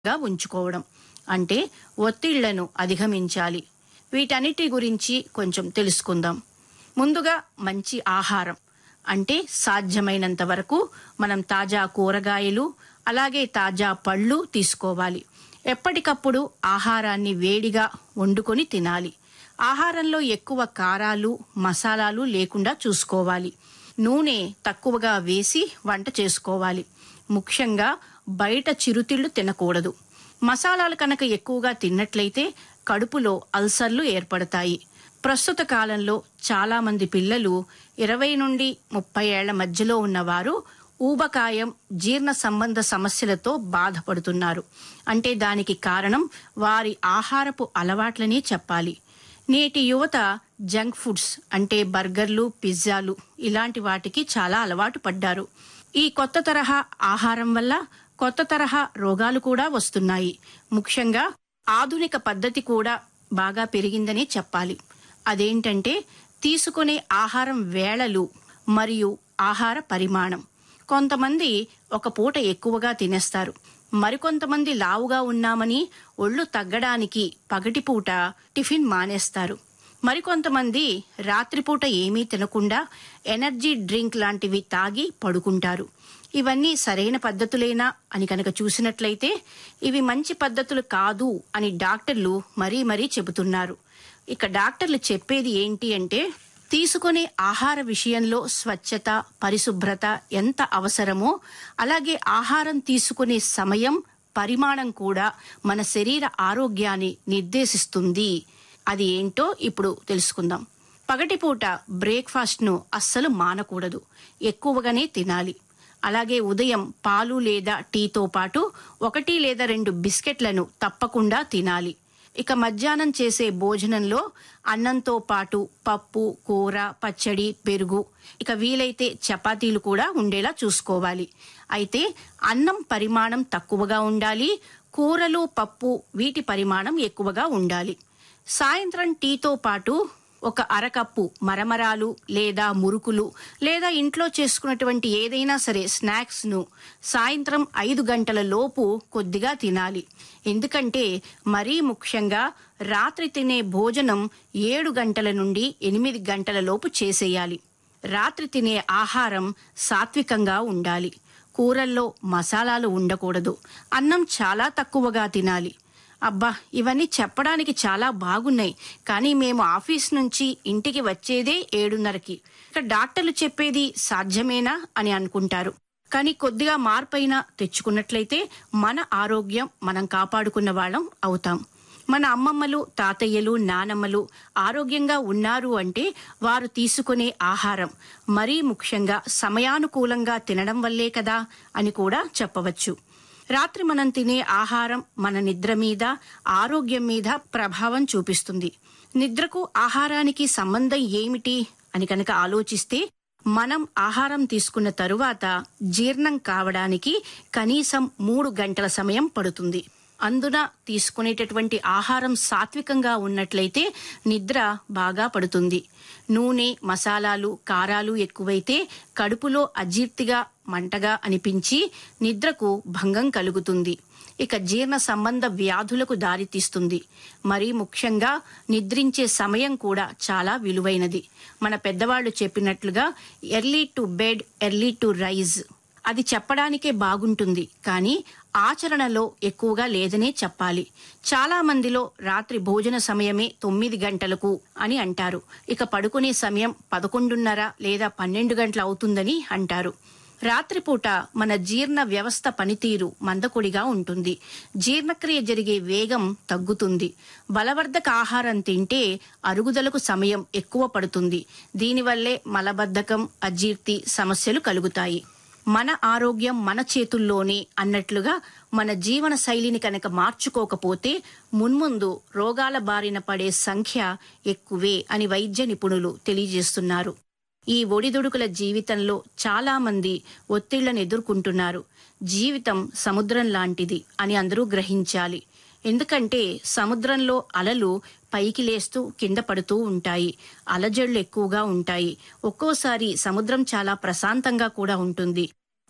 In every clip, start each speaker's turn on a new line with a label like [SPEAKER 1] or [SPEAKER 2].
[SPEAKER 1] గా ఉంచుకోవడం అంటే ఒత్తిళ్లను అధిగమించాలి వీటన్నిటి గురించి కొంచెం తెలుసుకుందాం ముందుగా మంచి ఆహారం అంటే సాధ్యమైనంత వరకు మనం తాజా కూరగాయలు అలాగే తాజా పళ్ళు తీసుకోవాలి ఎప్పటికప్పుడు ఆహారాన్ని వేడిగా వండుకొని తినాలి ఆహారంలో ఎక్కువ కారాలు మసాలాలు లేకుండా చూసుకోవాలి నూనె తక్కువగా వేసి వంట చేసుకోవాలి ముఖ్యంగా బయట చిరుతిళ్లు తినకూడదు మసాలాలు కనుక ఎక్కువగా తిన్నట్లయితే కడుపులో అల్సర్లు ఏర్పడతాయి ప్రస్తుత కాలంలో చాలా మంది పిల్లలు ఇరవై నుండి ముప్పై ఏళ్ల మధ్యలో ఉన్నవారు ఊబకాయం జీర్ణ సంబంధ సమస్యలతో బాధపడుతున్నారు అంటే దానికి కారణం వారి ఆహారపు అలవాట్లనే చెప్పాలి నేటి యువత జంక్ ఫుడ్స్ అంటే బర్గర్లు పిజ్జాలు ఇలాంటి వాటికి చాలా అలవాటు పడ్డారు ఈ కొత్త తరహా ఆహారం వల్ల కొత్త తరహా రోగాలు కూడా వస్తున్నాయి ముఖ్యంగా ఆధునిక పద్ధతి కూడా బాగా పెరిగిందని చెప్పాలి అదేంటంటే తీసుకునే ఆహారం వేళలు మరియు ఆహార పరిమాణం కొంతమంది ఒక పూట ఎక్కువగా తినేస్తారు మరికొంతమంది లావుగా ఉన్నామని ఒళ్ళు తగ్గడానికి పగటిపూట టిఫిన్ మానేస్తారు మరికొంతమంది రాత్రిపూట ఏమీ తినకుండా ఎనర్జీ డ్రింక్ లాంటివి తాగి పడుకుంటారు ఇవన్నీ సరైన పద్ధతులేనా అని కనుక చూసినట్లయితే ఇవి మంచి పద్ధతులు కాదు అని డాక్టర్లు మరీ మరీ చెబుతున్నారు ఇక డాక్టర్లు చెప్పేది ఏంటి అంటే తీసుకునే ఆహార విషయంలో స్వచ్ఛత పరిశుభ్రత ఎంత అవసరమో అలాగే ఆహారం తీసుకునే సమయం పరిమాణం కూడా మన శరీర ఆరోగ్యాన్ని నిర్దేశిస్తుంది అది ఏంటో ఇప్పుడు తెలుసుకుందాం పగటిపూట బ్రేక్ఫాస్ట్ ను అస్సలు మానకూడదు ఎక్కువగానే తినాలి అలాగే ఉదయం పాలు లేదా టీతో పాటు ఒకటి లేదా రెండు బిస్కెట్లను తప్పకుండా తినాలి ఇక మధ్యాహ్నం చేసే భోజనంలో అన్నంతో పాటు పప్పు కూర పచ్చడి పెరుగు ఇక వీలైతే చపాతీలు కూడా ఉండేలా చూసుకోవాలి అయితే అన్నం పరిమాణం తక్కువగా ఉండాలి కూరలు పప్పు వీటి పరిమాణం ఎక్కువగా ఉండాలి సాయంత్రం టీతో పాటు ఒక అరకప్పు మరమరాలు లేదా మురుకులు లేదా ఇంట్లో చేసుకున్నటువంటి ఏదైనా సరే స్నాక్స్ ను సాయంత్రం ఐదు గంటల లోపు కొద్దిగా తినాలి ఎందుకంటే మరీ ముఖ్యంగా రాత్రి తినే భోజనం ఏడు గంటల నుండి ఎనిమిది గంటల లోపు చేసేయాలి రాత్రి తినే ఆహారం సాత్వికంగా ఉండాలి కూరల్లో మసాలాలు ఉండకూడదు అన్నం చాలా తక్కువగా తినాలి అబ్బా ఇవన్నీ చెప్పడానికి చాలా బాగున్నాయి కానీ మేము ఆఫీస్ నుంచి ఇంటికి వచ్చేదే ఏడున్నరకి ఇక డాక్టర్లు చెప్పేది సాధ్యమేనా అని అనుకుంటారు కానీ కొద్దిగా మార్పైనా తెచ్చుకున్నట్లయితే మన ఆరోగ్యం మనం కాపాడుకున్న వాళ్ళం అవుతాం మన అమ్మమ్మలు తాతయ్యలు నానమ్మలు ఆరోగ్యంగా ఉన్నారు అంటే వారు తీసుకునే ఆహారం మరీ ముఖ్యంగా సమయానుకూలంగా తినడం వల్లే కదా అని కూడా చెప్పవచ్చు రాత్రి మనం తినే ఆహారం మన నిద్ర మీద ఆరోగ్యం మీద ప్రభావం చూపిస్తుంది నిద్రకు ఆహారానికి సంబంధం ఏమిటి అని కనుక ఆలోచిస్తే మనం ఆహారం తీసుకున్న తరువాత జీర్ణం కావడానికి కనీసం మూడు గంటల సమయం పడుతుంది అందున తీసుకునేటటువంటి ఆహారం సాత్వికంగా ఉన్నట్లయితే నిద్ర బాగా పడుతుంది నూనె మసాలాలు కారాలు ఎక్కువైతే కడుపులో అజీర్తిగా మంటగా అనిపించి నిద్రకు భంగం కలుగుతుంది ఇక జీర్ణ సంబంధ వ్యాధులకు దారితీస్తుంది మరీ ముఖ్యంగా నిద్రించే సమయం కూడా చాలా విలువైనది మన పెద్దవాళ్ళు చెప్పినట్లుగా early to bed early to rise అది చెప్పడానికే బాగుంటుంది కానీ ఆచరణలో ఎక్కువగా లేదనే చెప్పాలి చాలా మందిలో రాత్రి భోజన సమయమే తొమ్మిది గంటలకు అని అంటారు ఇక పడుకునే సమయం పదకొండున్నర లేదా పన్నెండు గంటలు అవుతుందని అంటారు రాత్రిపూట మన జీర్ణ వ్యవస్థ పనితీరు మందకొడిగా ఉంటుంది జీర్ణక్రియ జరిగే వేగం తగ్గుతుంది బలవర్ధక ఆహారం తింటే అరుగుదలకు సమయం ఎక్కువ పడుతుంది దీనివల్లే మలబద్ధకం అజీర్తి సమస్యలు కలుగుతాయి మన ఆరోగ్యం మన చేతుల్లోనే అన్నట్లుగా మన జీవన శైలిని కనుక మార్చుకోకపోతే మున్ముందు రోగాల బారిన పడే సంఖ్య ఎక్కువే అని వైద్య నిపుణులు తెలియజేస్తున్నారు ఈ ఒడిదుడుకుల జీవితంలో చాలా మంది ఒత్తిళ్లను ఎదుర్కొంటున్నారు జీవితం సముద్రం లాంటిది అని అందరూ గ్రహించాలి ఎందుకంటే సముద్రంలో అలలు పైకి లేస్తూ కింద పడుతూ ఉంటాయి అలజడులు ఎక్కువగా ఉంటాయి ఒక్కోసారి సముద్రం చాలా ప్రశాంతంగా కూడా ఉంటుంది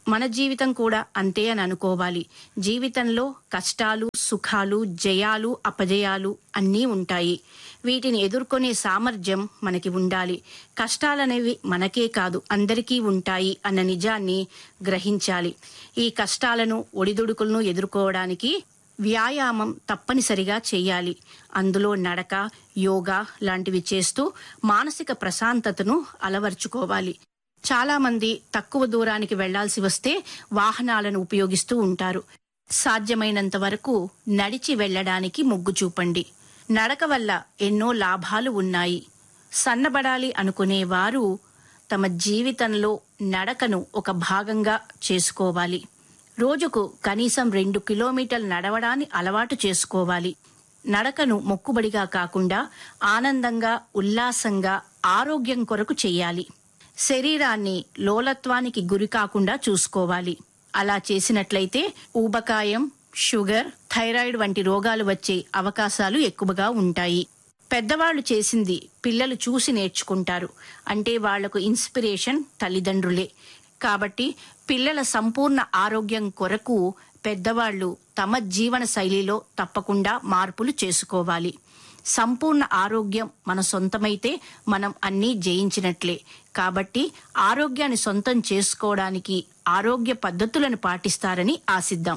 [SPEAKER 1] మన జీవితం కూడా అంతే అని అనుకోవాలి జీవితంలో కష్టాలు సుఖాలు జయాలు అపజయాలు అన్నీ ఉంటాయి వీటిని ఎదుర్కొనే సామర్థ్యం మనకి ఉండాలి కష్టాలనేవి మనకే కాదు అందరికీ ఉంటాయి అన్న నిజాన్ని గ్రహించాలి ఈ కష్టాలను ఒడిదుడుకులను ఎదుర్కోవడానికి వ్యాయామం తప్పనిసరిగా చేయాలి అందులో నడక యోగా లాంటివి చేస్తూ మానసిక ప్రశాంతతను అలవర్చుకోవాలి చాలా మంది తక్కువ దూరానికి వెళ్లాల్సి వస్తే వాహనాలను ఉపయోగిస్తూ ఉంటారు సాధ్యమైనంత వరకు నడిచి వెళ్ళడానికి మొగ్గు చూపండి నడక వల్ల ఎన్నో లాభాలు ఉన్నాయి సన్నబడాలి అనుకునేవారు తమ జీవితంలో నడకను ఒక భాగంగా చేసుకోవాలి రోజుకు కనీసం రెండు కిలోమీటర్లు నడవడాన్ని అలవాటు చేసుకోవాలి నడకను మొక్కుబడిగా కాకుండా ఆనందంగా ఉల్లాసంగా ఆరోగ్యం కొరకు చేయాలి శరీరాన్ని లోలత్వానికి గురి కాకుండా చూసుకోవాలి అలా చేసినట్లయితే ఊబకాయం షుగర్ థైరాయిడ్ వంటి రోగాలు వచ్చే అవకాశాలు ఎక్కువగా ఉంటాయి పెద్దవాళ్లు చేసింది పిల్లలు చూసి నేర్చుకుంటారు అంటే వాళ్లకు ఇన్స్పిరేషన్ తల్లిదండ్రులే కాబట్టి పిల్లల సంపూర్ణ ఆరోగ్యం కొరకు పెద్దవాళ్లు తమ జీవన శైలిలో తప్పకుండా మార్పులు చేసుకోవాలి సంపూర్ణ ఆరోగ్యం మన సొంతమైతే మనం అన్నీ జయించినట్లే కాబట్టి ఆరోగ్యాన్ని సొంతం చేసుకోవడానికి ఆరోగ్య పద్ధతులను పాటిస్తారని ఆశిద్దాం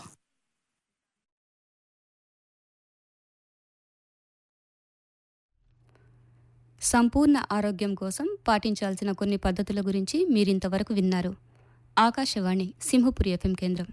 [SPEAKER 2] సంపూర్ణ ఆరోగ్యం కోసం పాటించాల్సిన కొన్ని పద్ధతుల గురించి మీరింతవరకు విన్నారు ఆకాశవాణి సింహపురి ఎఫ్ఎం కేంద్రం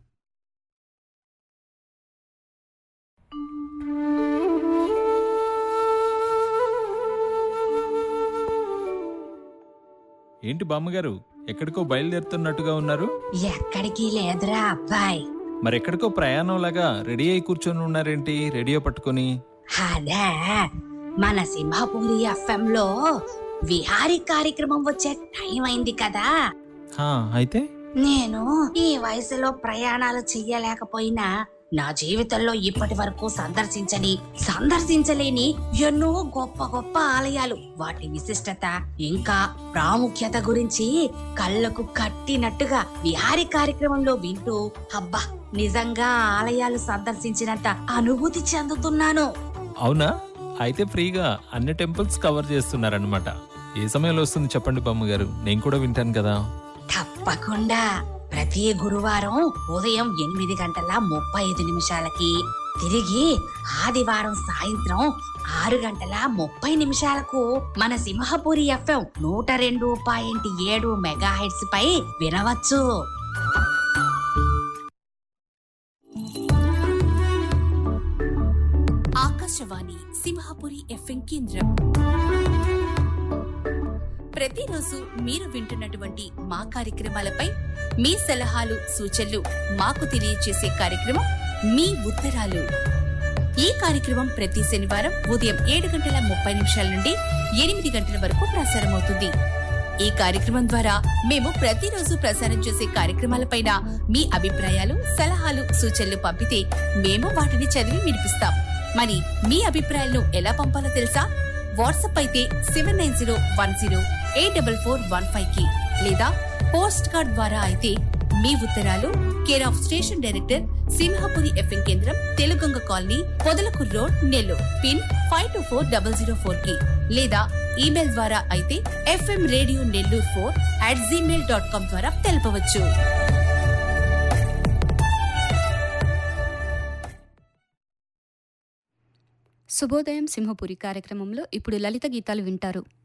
[SPEAKER 3] ఏంటి బామ్మగారు ఎక్కడికో బయలుదేరుతున్నట్టుగా ఉన్నారు
[SPEAKER 4] ఎక్కడికి లేదురా అబ్బాయి
[SPEAKER 3] మరెక్కడికో ప్రయాణంలాగా రెడీ అయి కూర్చొని ఉన్నారేంటి రేడియో పట్టుకొని
[SPEAKER 4] అదే మన సింహపూరి ఎఫ్ఎం లో విహారీ కార్యక్రమం వచ్చే టైం అయింది కదా
[SPEAKER 3] హా అయితే
[SPEAKER 4] నేను ఈ వయసులో ప్రయాణాలు చెయ్యలేకపోయినా నా జీవితంలో ఇప్పటి వరకు సందర్శించని సందర్శించలేని ఎన్నో గొప్ప గొప్ప ఆలయాలు వాటి విశిష్టత ఇంకా ప్రాముఖ్యత గురించి కళ్ళకు కట్టినట్టుగా విహారీ కార్యక్రమంలో వింటూ అబ్బా నిజంగా ఆ ఆలయాలు సందర్శించినంత అనుభూతి చెందుతున్నాను
[SPEAKER 3] అవునా అయితే ఫ్రీగా అన్ని టెంపుల్స్ కవర్ చేస్తున్నారనమాట ఏ సమయంలో వస్తుంది చెప్పండి బామ్మగారు నేను కూడా వింటాను కదా
[SPEAKER 4] తప్పకుండా ప్రతి గురువారం ఉదయం ఎనిమిది గంటల ముప్పై ఐదు నిమిషాలకి తిరిగి ఆదివారం సాయంత్రం ఆరు గంటల ముప్పై నిమిషాలకు మన సింహపురి ఎఫ్ఎం నూట రెండు పాయింట్ ఏడు మెగా హెడ్స్ పై వినవచ్చు
[SPEAKER 5] ఆకాశవాణి సింహపురి ఎఫ్ఎం కేంద్రం ప్రతిరోజు మీరు వింటున్నటువంటి మా కార్యక్రమాలపై మీ సలహాలు సూచనలు మాకు తెలియజేసే కార్యక్రమం మీ ఉత్తరాలు ఈ కార్యక్రమం ప్రతి శనివారం ఉదయం ఏడు గంటల ముప్పై నిమిషాల నుండి ఎనిమిది గంటల వరకు ప్రసారమవుతుంది ఈ కార్యక్రమం ద్వారా మేము ప్రతిరోజు ప్రసారం చేసే కార్యక్రమాలపైన మీ అభిప్రాయాలు సలహాలు సూచనలు పంపితే మేము వాటిని చదివి వినిపిస్తాం మరి మీ అభిప్రాయాలను ఎలా పంపాలో తెలుసా వాట్సాప్ అయితే seven nine zero one zero eight double four one five కి లేదా పోస్ట్ కార్డ్ ద్వారా అయితే మీ ఉత్తరాలు care of station director Simhapuri FM కేంద్రం తెలుగొంగ colony Podalakur road Nellore pin five two four double zero four కి లేదా ఈమెయిల్ ద్వారా అయితే FM radio Nellore four at Gmail dot com ద్వారా తెలపవచ్చు
[SPEAKER 2] శుభోదయం సింహపురి కార్యక్రమంలో ఇప్పుడు లలిత గీతాలు వింటారు